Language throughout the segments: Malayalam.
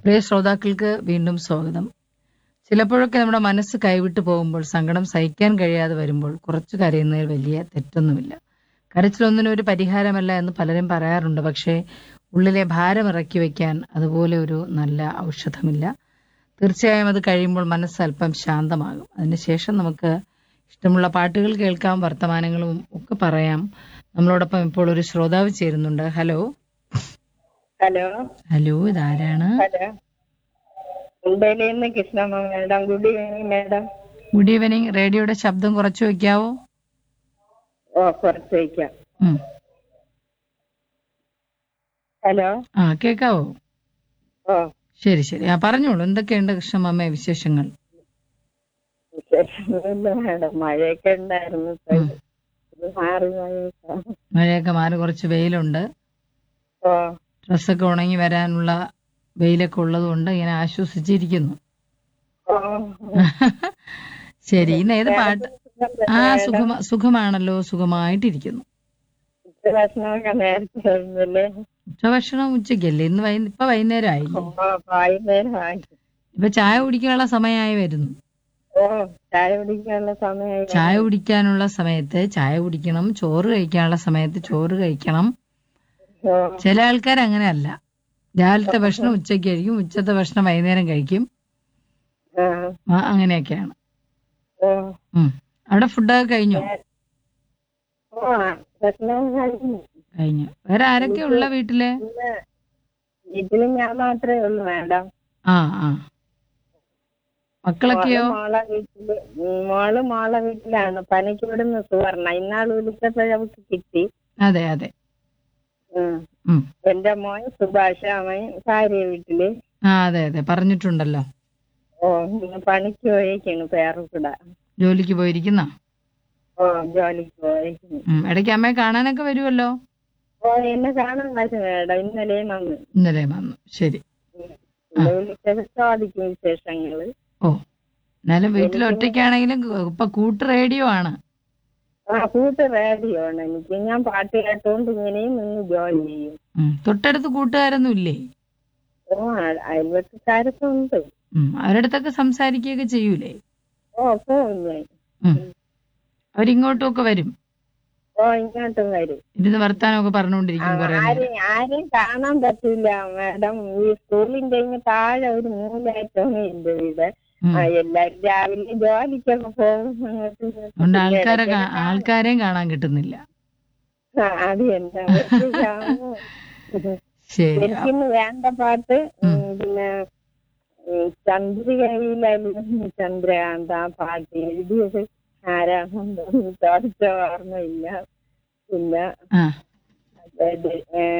പ്രിയ ശ്രോതാക്കൾക്ക് വീണ്ടും സ്വാഗതം ചിലപ്പോഴൊക്കെ നമ്മുടെ മനസ്സ് കൈവിട്ടു പോകുമ്പോൾ സങ്കടം സഹിക്കാൻ കഴിയാതെ വരുമ്പോൾ കുറച്ചു കരയുന്നതിൽ വലിയ തെറ്റൊന്നുമില്ല കരച്ചിലൊന്നിനും ഒരു പരിഹാരമല്ല എന്ന് പലരും പറയാറുണ്ട് പക്ഷേ ഉള്ളിലെ ഭാരം ഇറക്കി വയ്ക്കാൻ അതുപോലെ ഒരു നല്ല ഔഷധമില്ല തീർച്ചയായും അത് കഴിയുമ്പോൾ മനസ്സ് അല്പം ശാന്തമാകും അതിനുശേഷം നമുക്ക് ഇഷ്ടമുള്ള പാട്ടുകൾ കേൾക്കാം വർത്തമാനങ്ങളും ഒക്കെ പറയാം നമ്മളോടൊപ്പം ഇപ്പോൾ ഒരു ശ്രോതാവ് ചേരുന്നുണ്ട് ഹലോ ഹലോ ഹലോ ഇതാരാണ് ഹലോ മുംബൈയിൽ നിന്ന് Krishnamma madam good evening madam good evening റേഡിയോയുടെ ശബ്ദം കുറച്ച് വെക്കാവോ ഓ കുറച്ച് വയ്ക്കാം ഉം. ഹലോ ആ കേക്കാവോ ഓ ശരി ശരി ആ പറഞ്ഞോളൂ എന്തൊക്കെയുണ്ട് കൃഷ്ണമ്മ വിശേഷങ്ങൾ വിശേഷമൊന്നുമില്ല മാഡം മഴയൊക്കെ ഉണ്ടായിരുന്നു ഇപ്പൊ ഉം. ഇത് മാറി മഴയൊക്കെ മഴയൊക്കെ മാറി കുറച്ച് വെയിലുണ്ട് ഓ ഡ്രസ്സൊക്കെ ഉണങ്ങി വരാനുള്ള വെയിലൊക്കെ ഉള്ളതുകൊണ്ട് ഇങ്ങനെ ആശ്വസിച്ചിരിക്കുന്നു ഓ ശരി ഇന്ന് ഏത് പാട്ട് ആ സുഖമ സുഖമാണല്ലോ സുഖമായിട്ടിരിക്കുന്നു ഭക്ഷണമൊക്കെ നേരത്തെ കഴിഞ്ഞല്ലേ ഉച്ചഭക്ഷണം ഉച്ചയ്ക്കല്ലേ ഇന്ന് വൈ ഇപ്പൊ വൈകുന്നേരം ഓ ആയില്ലേ വൈകുന്നേരമായി ഇപ്പൊ ചായ കുടിക്കാനുള്ള സമയമായി വരുന്നു ഓ ചായ കുടിക്കാനുള്ള സമയമായി ചായ കുടിക്കാനുള്ള സമയത്ത് ചായ കുടിക്കണം ചോറ് കഴിക്കാനുള്ള സമയത്ത് ചോറ് കഴിക്കണം ഓ ചില ആൾക്കാർ അങ്ങനെയല്ല രാവിലത്തെ ഭക്ഷണം ഉച്ചയ്ക്ക് കഴിക്കും ഉച്ചത്തെ ഭക്ഷണം വൈകുന്നേരം കഴിക്കും ആ ആ, അങ്ങനെയൊക്കെയാണ് ഓ ഉം. അവിടെ ഫുഡൊക്കെ കഴിഞ്ഞോ ഓ ഭക്ഷണം കഴിഞ്ഞു കഴിഞ്ഞു വേറെ ആരൊക്കെ ഉള്ള വീട്ടില് ഇന്ന് വീട്ടില് ഞാൻ മാത്രമേ ഉള്ളൂ മാഡം ആ ആ മക്കളൊക്കെയോ മോള് മോളെ വീട്ടില് ഉം, മോള് മോളെ വീട്ടിലാണ് പനിക്ക് വിടുന്ന സുവർണ ഇന്നാൾ വിളിച്ചപ്പോഴേ അവൾക്ക് കിട്ടി അതെ അതെ ഉം. ഉം. എന്റെ മോൻ സുഭാഷ് അവൻ ഭാര്യ വീട്ടില് ആ അതെ അതെ പറഞ്ഞിട്ടുണ്ടല്ലോ ഓ ഇന്ന് പണിക്ക് പോയേക്കാണ് പേർക്കൂടെ ജോലിക്ക് പോയിരിക്കുന്ന ഓ ജോലിക്ക് പോയേക്കുന്നു ഉം. ഇടയ്ക്ക് അമ്മയെ കാണാനൊക്കെ വരുമല്ലോ ഓ എന്നെ കാണാൻ പറ്റും മേഡം ഇന്നലെ വന്ന് ഇന്നലെ വന്നു ശരി ഇന്ന് വിളിച്ചത് ചോദിക്കും വിശേഷങ്ങള് ഓ എന്നാലും വീട്ടിൽ ഒറ്റയ്ക്കാണെങ്കിലും ഇപ്പൊ കൂട്ട് റേഡിയോ ആണ് ആ കൂട്ട് റേഡിയോ ആണ് എനിക്ക് ഞാൻ പാട്ട് കേട്ടോണ്ട് ഇങ്ങനെയും നിന്ന് ജോലി ചെയ്യും ഉം. തൊട്ടടുത്ത് കൂട്ടുകാരൊന്നും ഇല്ലേ ഓ അയ- അയൽവക്കക്കാരൊക്കെ ഉണ്ട് ഉം. അവരുടെ അടുത്തൊക്കെ സംസാരിക്കുകയൊക്കെ ചെയ്യൂലേ ഓ പോവും ഞാൻ ഉം. അവരിങ്ങോട്ടും ഒക്കെ വരും ഓ ഇങ്ങോട്ടും വരും ഇരുന്ന് വർത്താനമൊക്കെ ആ, പറഞ്ഞുകൊണ്ടിരിക്കും കുറെ നേരം ആരെയും ആരെയും കാണാൻ പറ്റില്ല മാഡം ഈ സ്കൂളിന്റെ ഇങ്ങ് താഴെ ഒരു മൂലായിട്ടാണ് എന്റെ വീട് ഉം. ആ എല്ലാരും രാവിലെ ജോലിക്കൊക്കെ പോകും അങ്ങോട്ടും ഇങ്ങോട്ടും. അതുകൊണ്ട് ആൾക്കാരെ ഇടയ്ക്കൊക്കെ കാ- ആൾക്കാരെയും കാണാൻ കിട്ടുന്നില്ല ആ, അത് എന്താ പറ്റുക? ശരി എനിക്കിന്ന് വേണ്ട പാട്ട് ഉം, പിന്നെ ഉം, ചന്ദ്രികയിലായിരുന്നു ചന്ദ്രകാന്ത് ആ പാട്ട് എഴുതിയത് ആരാണെന്ന് ചോദിച്ച ഓർമ്മയില്ല പിന്നെ ആ അതായത്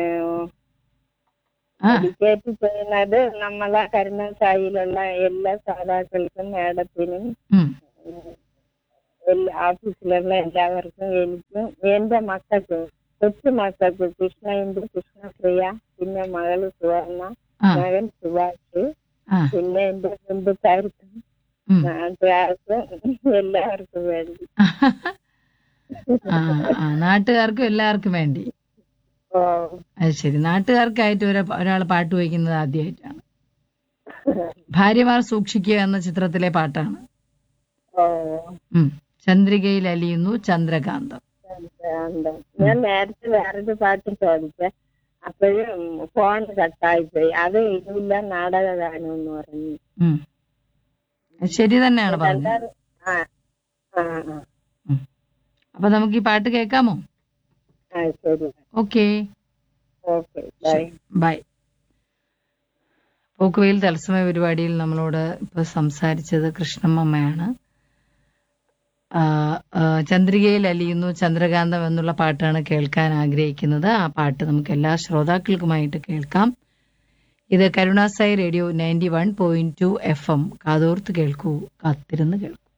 ആ ഡെഡിക്കേറ്റ് ചെയ്യുന്നത് നമ്മളെ കരുണാസായിലുള്ള എല്ലാ ശ്രോതാക്കൾക്കും മേഡത്തിനും ഉം. എല്ലാ ഓഫീസിലുള്ള എല്ലാവർക്കും എനിക്കും എന്റെ മക്കൾക്ക് കൊച്ചു മക്കൾക്ക് കൃഷ്ണന്റെ കൃഷ്ണപ്രിയ പിന്നെ മകള് സുവർണ ആ മകൻ സുഭാഷ് ആ പിന്നെ എന്റെ ബന്ധുക്കാർക്കും ഉം. നാട്ടുകാർക്കും എല്ലാവർക്കും വേണ്ടി ആ ആ നാട്ടുകാർക്കും എല്ലാവർക്കും വേണ്ടി ഓ അത് ശരി നാട്ടുകാർക്കായിട്ട് ഒരാ ഒരാൾ പാട്ട് വയ്ക്കുന്നത് ആദ്യമായിട്ടാണ് ഭാര്യമാർ സൂക്ഷിക്കുക എന്ന ചിത്രത്തിലെ പാട്ടാണ് ഓ ഉം. ചന്ദ്രികയിൽ അലിയുന്നു ചന്ദ്രകാന്തം ഉണ്ട്. ഞാൻ നേരത്തെ വേറൊരു പാട്ട് ചോദിച്ചേ അപ്പോഴും ഫോൺ കട്ടായി പോയി അത് ഇതില്ല നാടക ഗാനം എന്ന് പറഞ്ഞു ഉം. അത് ശരി തന്നെയാണ് പറഞ്ഞത് എല്ലാരും- ആ ആ ആ. ഉം. അപ്പൊ നമുക്ക് ഈ പാട്ട് കേൾക്കാമോ ആ ശരി ഓക്കേ ഓക്കെ ബൈ ബൈ പോക്കുവെയിൽ തത്സമയ പരിപാടിയിൽ നമ്മളോട് ഇപ്പൊ സംസാരിച്ചത് കൃഷ്ണമ്മയാണ് ആ, ആ, ചന്ദ്രികയിൽ അലിയുന്നു ചന്ദ്രകാന്തം എന്നുള്ള പാട്ടാണ് കേൾക്കാൻ ആഗ്രഹിക്കുന്നത് ആ പാട്ട് നമുക്ക് എല്ലാ ശ്രോതാക്കൾക്കുമായിട്ട് കേൾക്കാം ഇത് Karunasai radio ninety one point two F M കാതോർത്ത് കേൾക്കൂ കാത്തിരുന്ന് കേൾക്കൂ